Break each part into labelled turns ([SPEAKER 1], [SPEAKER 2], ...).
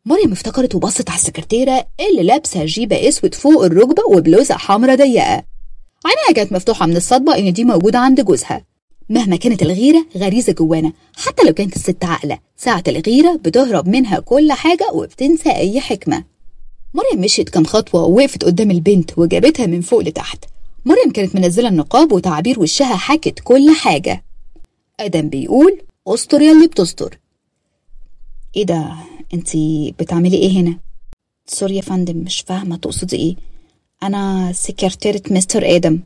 [SPEAKER 1] مريم افتكرت وبصت على السكرتيرة اللي لابسة جيبة اسود فوق الركبة وبلوزة حمرا ضيقة عينيها كانت مفتوحة من الصدمة إن دي موجودة عند جوزها مهما كانت الغيرة غريزة جوانا حتى لو كانت الست عاقلة ساعة الغيرة بتهرب منها كل حاجة وبتنسى أي حكمة مريم مشيت كام خطوة ووقفت قدام البنت وجابتها من فوق لتحت مريم كانت منزلة النقاب وتعابير وشها حكت كل حاجة آدم بيقول استر يا اللي بتستر ايه ده انتي بتعملي ايه هنا سوري يا فندم مش فاهمة تقصدي ايه انا سكرتيرة مستر آدم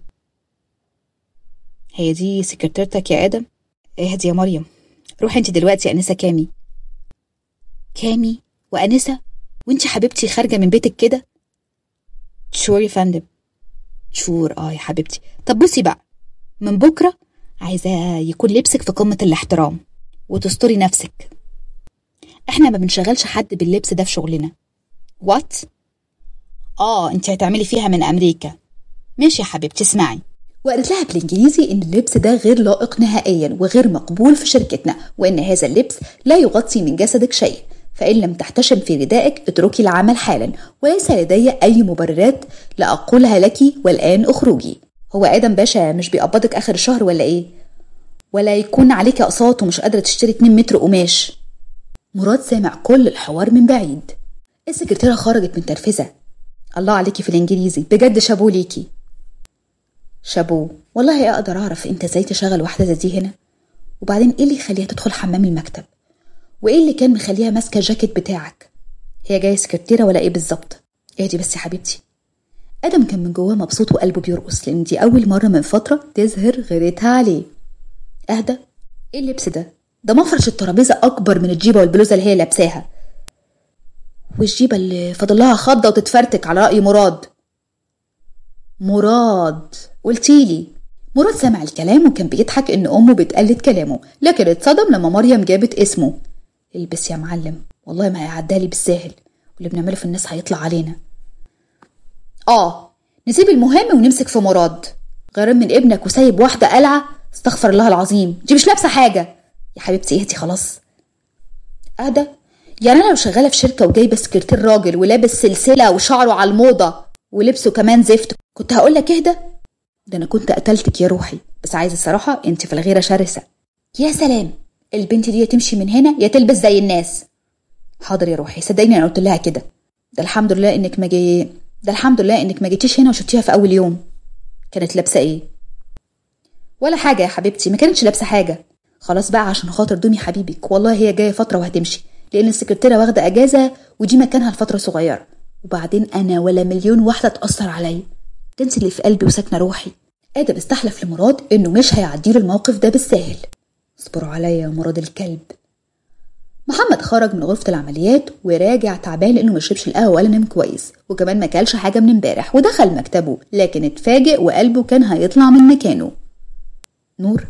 [SPEAKER 1] هي دي سكرتيرتك يا آدم اهدي يا مريم روحي انت دلوقتي يا أنسة كامي كامي وأنسة وانت حبيبتي خارجة من بيتك كده شور يا فندم شور اه يا حبيبتي طب بصي بقى من بكرة عايزة يكون لبسك في قمة الاحترام وتستري نفسك احنا ما بنشغلش حد باللبس ده في شغلنا وات اه انت هتعملي فيها من امريكا ماشي يا حبيبتي اسمعي وقالت لها بالانجليزي ان اللبس ده غير لائق نهائيا وغير مقبول في شركتنا وان هذا اللبس لا يغطي من جسدك شيء فان لم تحتشم في ردائك اتركي العمل حالا وليس لدي اي مبررات لاقولها لك والان اخرجي هو ادم باشا مش بيقبضك اخر الشهر ولا ايه ولا يكون عليك اقساط ومش قادره تشتري 2 متر قماش مراد سامع كل الحوار من بعيد السكرتيره خرجت من ترفزه الله عليكي في الانجليزي بجد شابو ليكي شابو والله اقدر اعرف انت ازاي تشغل واحده زي دي هنا وبعدين ايه اللي يخليها تدخل حمام المكتب وايه اللي كان مخليها ماسكه الجاكيت بتاعك هي جايه سكرتيره ولا ايه بالظبط اهدي بس يا حبيبتي ادم كان من جواه مبسوط وقلبه بيرقص لان دي اول مره من فتره تظهر غيرتها عليه اهدى ايه اللبس ده ده مفرش الترابيزه اكبر من الجيبه والبلوزه اللي هي لابساها والجيبه اللي فاضل لها خضه وتتفرتك على راي مراد مراد قلتيلي مراد سمع الكلام وكان بيضحك ان امه بتقلد كلامه لكن اتصدم لما مريم جابت اسمه البس يا معلم والله ما هيعدالي بالساهل واللي بنعمله في الناس هيطلع علينا اه نسيب المهم ونمسك في مراد غير من ابنك وسايب واحده قلعه استغفر الله العظيم دي مش لابسه حاجه يا حبيبتي اهدي خلاص اهدى يعني انا لو شغاله في شركه وجايبه سكرتير راجل ولابس سلسله وشعره على الموضه ولبسه كمان زفت كنت هقول لك اهدى ده انا كنت قتلتك يا روحي بس عايزه الصراحه انت في الغيره شرسه يا سلام البنت دي تمشي من هنا يا تلبس زي الناس حاضر يا روحي صدقيني انا قلت لها كده ده الحمد لله انك ما جي ده الحمد لله انك ما جيتيش هنا وشفتيها في اول يوم كانت لابسه ايه ولا حاجه يا حبيبتي ما كانتش لابسه حاجه خلاص بقى عشان خاطر دومي حبيبك والله هي جايه فتره وهتمشي لان السكرتيره واخده اجازه ودي مكانها لفتره صغيره وبعدين انا ولا مليون واحده تاثر عليا ده انت اللي في قلبي وساكنه روحي ادم استحلف لمراد انه مش هيعديله الموقف ده بالساهل اصبروا عليا يا مراد الكلب محمد خرج من غرفة العمليات وراجع تعبان لانه ما شربش القهوة ولا نام كويس وكمان ما كلش حاجة من امبارح ودخل مكتبه لكن اتفاجئ وقلبه كان هيطلع من مكانه نور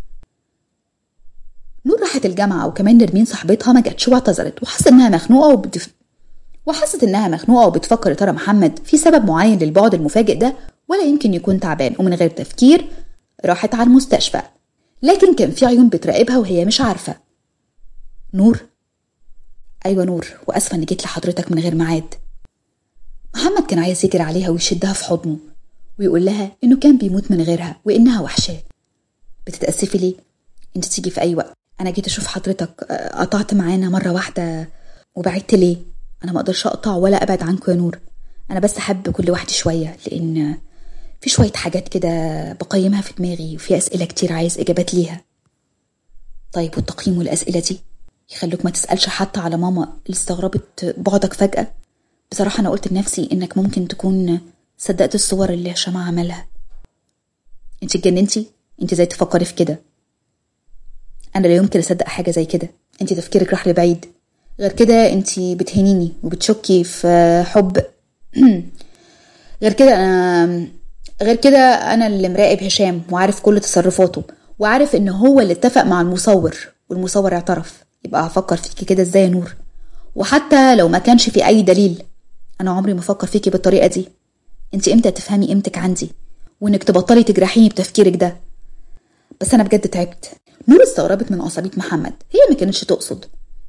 [SPEAKER 1] نور راحت الجامعة وكمان نرمين صاحبتها ما جاتش واعتذرت وحست انها مخنوقة وبتف... وحست انها مخنوقة وبتفكر يا ترى محمد في سبب معين للبعد المفاجئ ده ولا يمكن يكون تعبان ومن غير تفكير راحت على المستشفى لكن كان في عيون بتراقبها وهي مش عارفة نور أيوة نور وأسفة إني جيت لحضرتك من غير ميعاد محمد كان عايز يجري عليها ويشدها في حضنه ويقول لها إنه كان بيموت من غيرها وإنها وحشاه بتتأسفي ليه؟ أنت تيجي في أي وقت أنا جيت أشوف حضرتك قطعت معانا مرة واحدة وبعدت ليه؟ أنا ما أقدرش أقطع ولا أبعد عنكم يا نور أنا بس أحب كل واحد شوية لأن في شوية حاجات كده بقيمها في دماغي وفي أسئلة كتير عايز إجابات ليها طيب والتقييم والأسئلة دي يخلوك ما تسألش حتى على ماما اللي استغربت بعدك فجأة بصراحة أنا قلت لنفسي إنك ممكن تكون صدقت الصور اللي هشام عملها انت اتجننتي انت ازاي تفكري في كده انا لا يمكن اصدق حاجه زي كده انت تفكيرك راح لبعيد غير كده انت بتهينيني وبتشكي في حب غير كده انا غير كده انا اللي مراقب هشام وعارف كل تصرفاته وعارف ان هو اللي اتفق مع المصور والمصور اعترف يبقى هفكر فيكي كده ازاي يا نور وحتى لو ما كانش في اي دليل انا عمري ما افكر فيكي بالطريقه دي انت امتى تفهمي قيمتك عندي وانك تبطلي تجرحيني بتفكيرك ده بس انا بجد تعبت نور استغربت من عصبيه محمد هي ما كانتش تقصد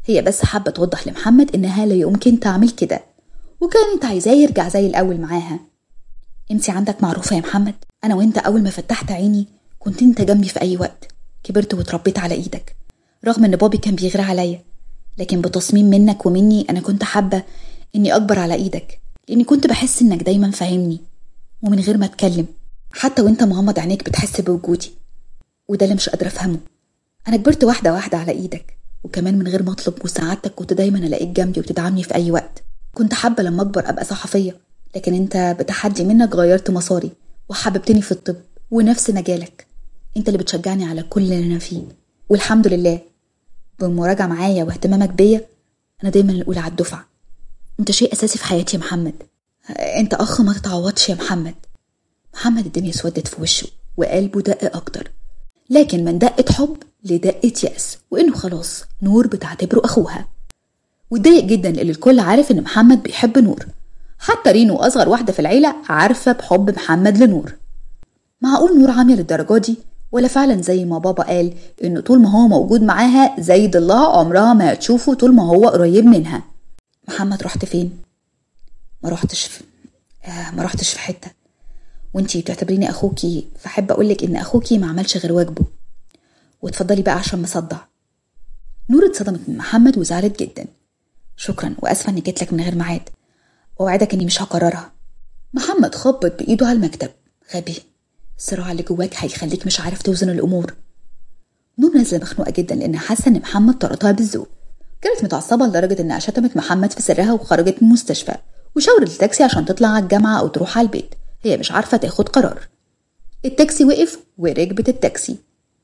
[SPEAKER 1] هي بس حابة توضح لمحمد إنها لا يمكن تعمل كده وكانت عايزاه يرجع زي الأول معاها انت عندك معروفة يا محمد أنا وانت أول ما فتحت عيني كنت انت جنبي في أي وقت كبرت واتربيت على إيدك رغم إن بابي كان بيغير عليا لكن بتصميم منك ومني أنا كنت حابة إني أكبر على إيدك لأني كنت بحس إنك دايما فاهمني ومن غير ما أتكلم حتى وانت مغمض عينيك بتحس بوجودي وده اللي مش قادرة أفهمه أنا كبرت واحدة واحدة على إيدك وكمان من غير ما أطلب مساعدتك كنت دايما ألاقيك جنبي وتدعمني في أي وقت كنت حابة لما أكبر أبقى صحفية لكن أنت بتحدي منك غيرت مساري وحببتني في الطب ونفس مجالك أنت اللي بتشجعني على كل اللي أنا فيه والحمد لله بالمراجعة معايا واهتمامك بيا أنا دايما الأولى على الدفعة أنت شيء أساسي في حياتي يا محمد أنت أخ ما تتعوضش يا محمد محمد الدنيا اسودت في وشه وقلبه دق أكتر لكن من دقة حب لدقة يأس وإنه خلاص نور بتعتبره أخوها واتضايق جدا اللي الكل عارف إن محمد بيحب نور حتى رينو أصغر واحدة في العيلة عارفة بحب محمد لنور معقول نور عامية للدرجة دي ولا فعلا زي ما بابا قال إنه طول ما هو موجود معاها زي ضلها عمرها ما هتشوفه طول ما هو قريب منها محمد رحت فين؟ ما رحتش في آه ما رحتش في حتة وانتي بتعتبريني اخوكي فحب اقولك ان اخوكي ما عملش غير واجبه واتفضلي بقى عشان مصدع نور اتصدمت من محمد وزعلت جدا شكرا واسفه اني جيت لك من غير ميعاد اوعدك اني مش هكررها محمد خبط بايده على المكتب غبي الصراع اللي جواك هيخليك مش عارف توزن الامور نور نازله مخنوقه جدا لانها حاسه ان محمد طردها بالذوق كانت متعصبه لدرجه انها شتمت محمد في سرها وخرجت من المستشفى وشاورت التاكسي عشان تطلع على الجامعه او تروح على البيت هي مش عارفة تاخد قرار التاكسي وقف وركبت التاكسي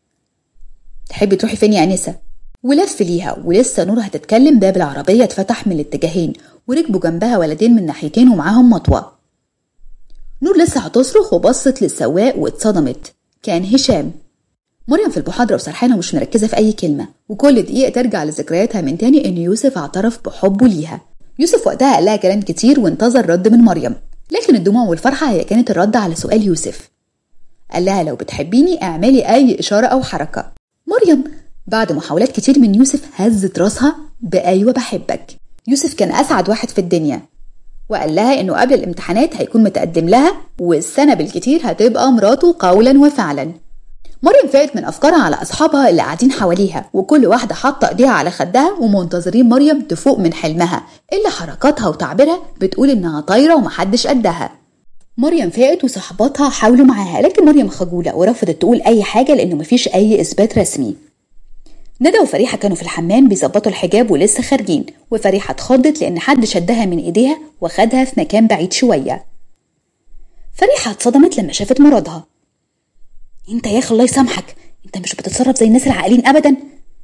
[SPEAKER 1] تحبي تروحي فين يا أنسة؟ ولف ليها ولسه نور هتتكلم باب العربية اتفتح من الاتجاهين وركبوا جنبها ولدين من ناحيتين ومعاهم مطوة نور لسه هتصرخ وبصت للسواق واتصدمت كان هشام مريم في المحاضرة وسرحانة ومش مركزة في أي كلمة وكل دقيقة ترجع لذكرياتها من تاني إن يوسف اعترف بحبه ليها يوسف وقتها قال لها كلام كتير وانتظر رد من مريم لكن الدموع والفرحة هي كانت الرد على سؤال يوسف قال لها لو بتحبيني اعملي أي إشارة أو حركة مريم بعد محاولات كتير من يوسف هزت راسها بأيوة بحبك يوسف كان أسعد واحد في الدنيا وقال لها إنه قبل الامتحانات هيكون متقدم لها والسنة بالكتير هتبقى مراته قولا وفعلا مريم فاقت من أفكارها على أصحابها اللي قاعدين حواليها وكل واحدة حاطة إيديها على خدها ومنتظرين مريم تفوق من حلمها اللي حركاتها وتعبيرها بتقول إنها طايرة ومحدش قدها مريم فاقت وصحباتها حاولوا معاها لكن مريم خجولة ورفضت تقول أي حاجة لأنه مفيش أي إثبات رسمي ندى وفريحة كانوا في الحمام بيظبطوا الحجاب ولسه خارجين وفريحة اتخضت لأن حد شدها من إيديها وخدها في مكان بعيد شوية فريحة اتصدمت لما شافت مرادها انت يا اخي الله يسامحك انت مش بتتصرف زي الناس العاقلين ابدا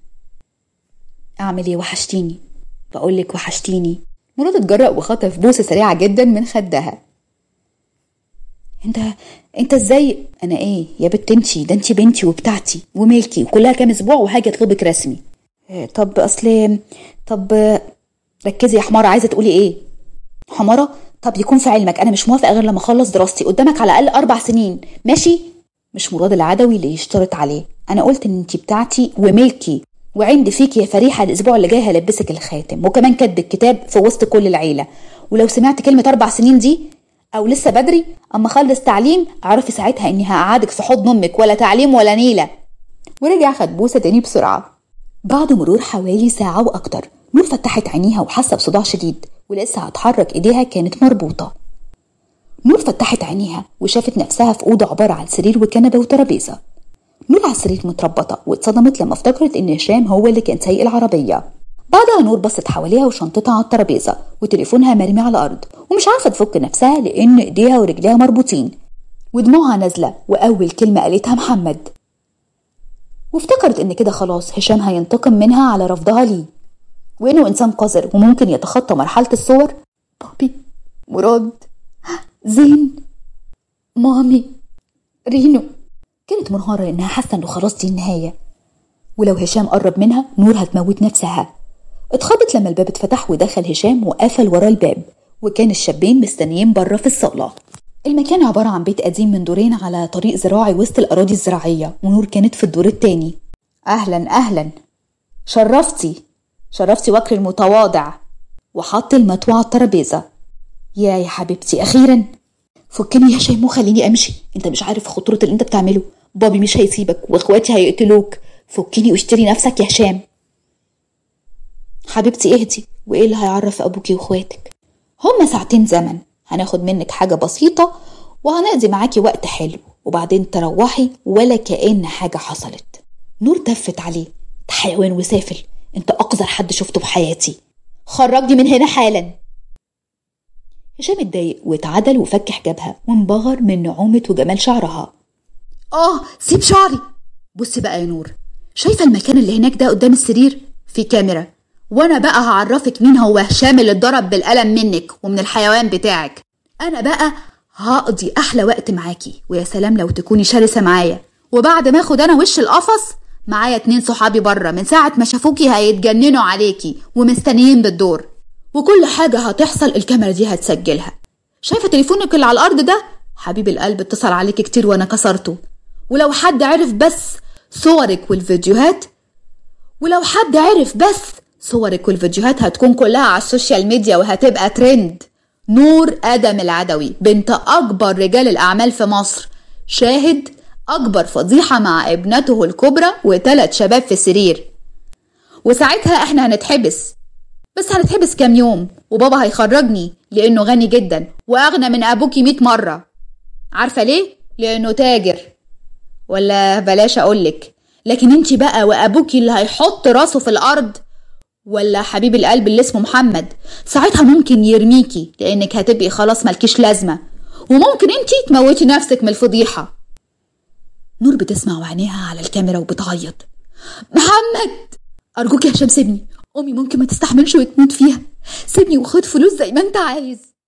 [SPEAKER 1] اعمل ايه وحشتيني بقولك وحشتيني مراد اتجرأ وخطف بوسة سريعة جدا من خدها انت انت ازاي انا ايه يا بنت انتي ده انتي بنتي وبتاعتي وملكي وكلها كام اسبوع وهاجي اطلبك رسمي اه طب اصل طب ركزي يا حمارة عايزة تقولي ايه حمارة طب يكون في علمك انا مش موافقة غير لما اخلص دراستي قدامك على الاقل اربع سنين ماشي مش مراد العدوي اللي يشترط عليه انا قلت ان انتي بتاعتي وملكي وعندي فيكي يا فريحة الاسبوع اللي جاي هلبسك الخاتم وكمان كاتب الكتاب في وسط كل العيلة ولو سمعت كلمة اربع سنين دي او لسه بدري اما اخلص تعليم اعرفي ساعتها اني هقعدك في حضن امك ولا تعليم ولا نيلة ورجع خد بوسة تاني بسرعة بعد مرور حوالي ساعة واكتر نور فتحت عينيها وحاسة بصداع شديد ولسه هتحرك ايديها كانت مربوطة نور فتحت عينيها وشافت نفسها في أوضة عبارة عن سرير وكنبة وترابيزة نور على السرير متربطة واتصدمت لما افتكرت إن هشام هو اللي كان سايق العربية بعدها نور بصت حواليها وشنطتها على الترابيزة وتليفونها مرمي على الأرض ومش عارفة تفك نفسها لأن إيديها ورجليها مربوطين ودموعها نازلة وأول كلمة قالتها محمد وافتكرت إن كده خلاص هشام هينتقم منها على رفضها ليه وإنه إنسان قذر وممكن يتخطى مرحلة الصور بابي مراد زين مامي رينو كانت منهارة لأنها حاسة إنه خلاص دي النهاية ولو هشام قرب منها نور هتموت نفسها اتخضت لما الباب اتفتح ودخل هشام وقفل ورا الباب وكان الشابين مستنيين بره في الصالة المكان عبارة عن بيت قديم من دورين على طريق زراعي وسط الأراضي الزراعية ونور كانت في الدور التاني أهلا أهلا شرفتي شرفتي وكر المتواضع وحط المطوة على الترابيزة يا يا حبيبتي أخيرا فكني يا هشام وخليني أمشي أنت مش عارف خطورة اللي أنت بتعمله بابي مش هيسيبك وإخواتي هيقتلوك فكني واشتري نفسك يا هشام حبيبتي اهدي وإيه اللي هيعرف أبوكي وإخواتك هما ساعتين زمن هناخد منك حاجة بسيطة وهنقضي معاكي وقت حلو وبعدين تروحي ولا كأن حاجة حصلت نور تفت عليه انت حيوان وسافل انت أقذر حد شفته في حياتي خرجني من هنا حالا هشام اتضايق واتعدل وفك حجابها وانبهر من نعومة وجمال شعرها اه سيب شعري بصي بقى يا نور شايفة المكان اللي هناك ده قدام السرير في كاميرا وانا بقى هعرفك مين هو هشام اللي اتضرب بالقلم منك ومن الحيوان بتاعك انا بقى هقضي احلى وقت معاكي ويا سلام لو تكوني شرسة معايا وبعد ما اخد انا وش القفص معايا اتنين صحابي بره من ساعة ما شافوكي هيتجننوا عليكي ومستنيين بالدور وكل حاجة هتحصل الكاميرا دي هتسجلها شايفة تليفونك اللي على الأرض ده حبيب القلب اتصل عليك كتير وأنا كسرته ولو حد عرف بس صورك والفيديوهات ولو حد عرف بس صورك والفيديوهات هتكون كلها على السوشيال ميديا وهتبقى ترند نور آدم العدوي بنت أكبر رجال الأعمال في مصر شاهد أكبر فضيحة مع ابنته الكبرى وثلاث شباب في السرير وساعتها احنا هنتحبس بس هنتحبس كام يوم وبابا هيخرجني لأنه غني جدا وأغنى من أبوكي مئة مرة عارفة ليه؟ لأنه تاجر ولا بلاش أقولك لكن انتي بقى وأبوكي اللي هيحط راسه في الأرض ولا حبيب القلب اللي اسمه محمد ساعتها ممكن يرميكي لأنك هتبقي خلاص ملكيش لازمة وممكن انتي تموتي نفسك من الفضيحة نور بتسمع وعينيها على الكاميرا وبتعيط محمد أرجوك يا هشام سيبني أمي ممكن ما تستحملش وتموت فيها سيبني وخد فلوس زي ما أنت عايز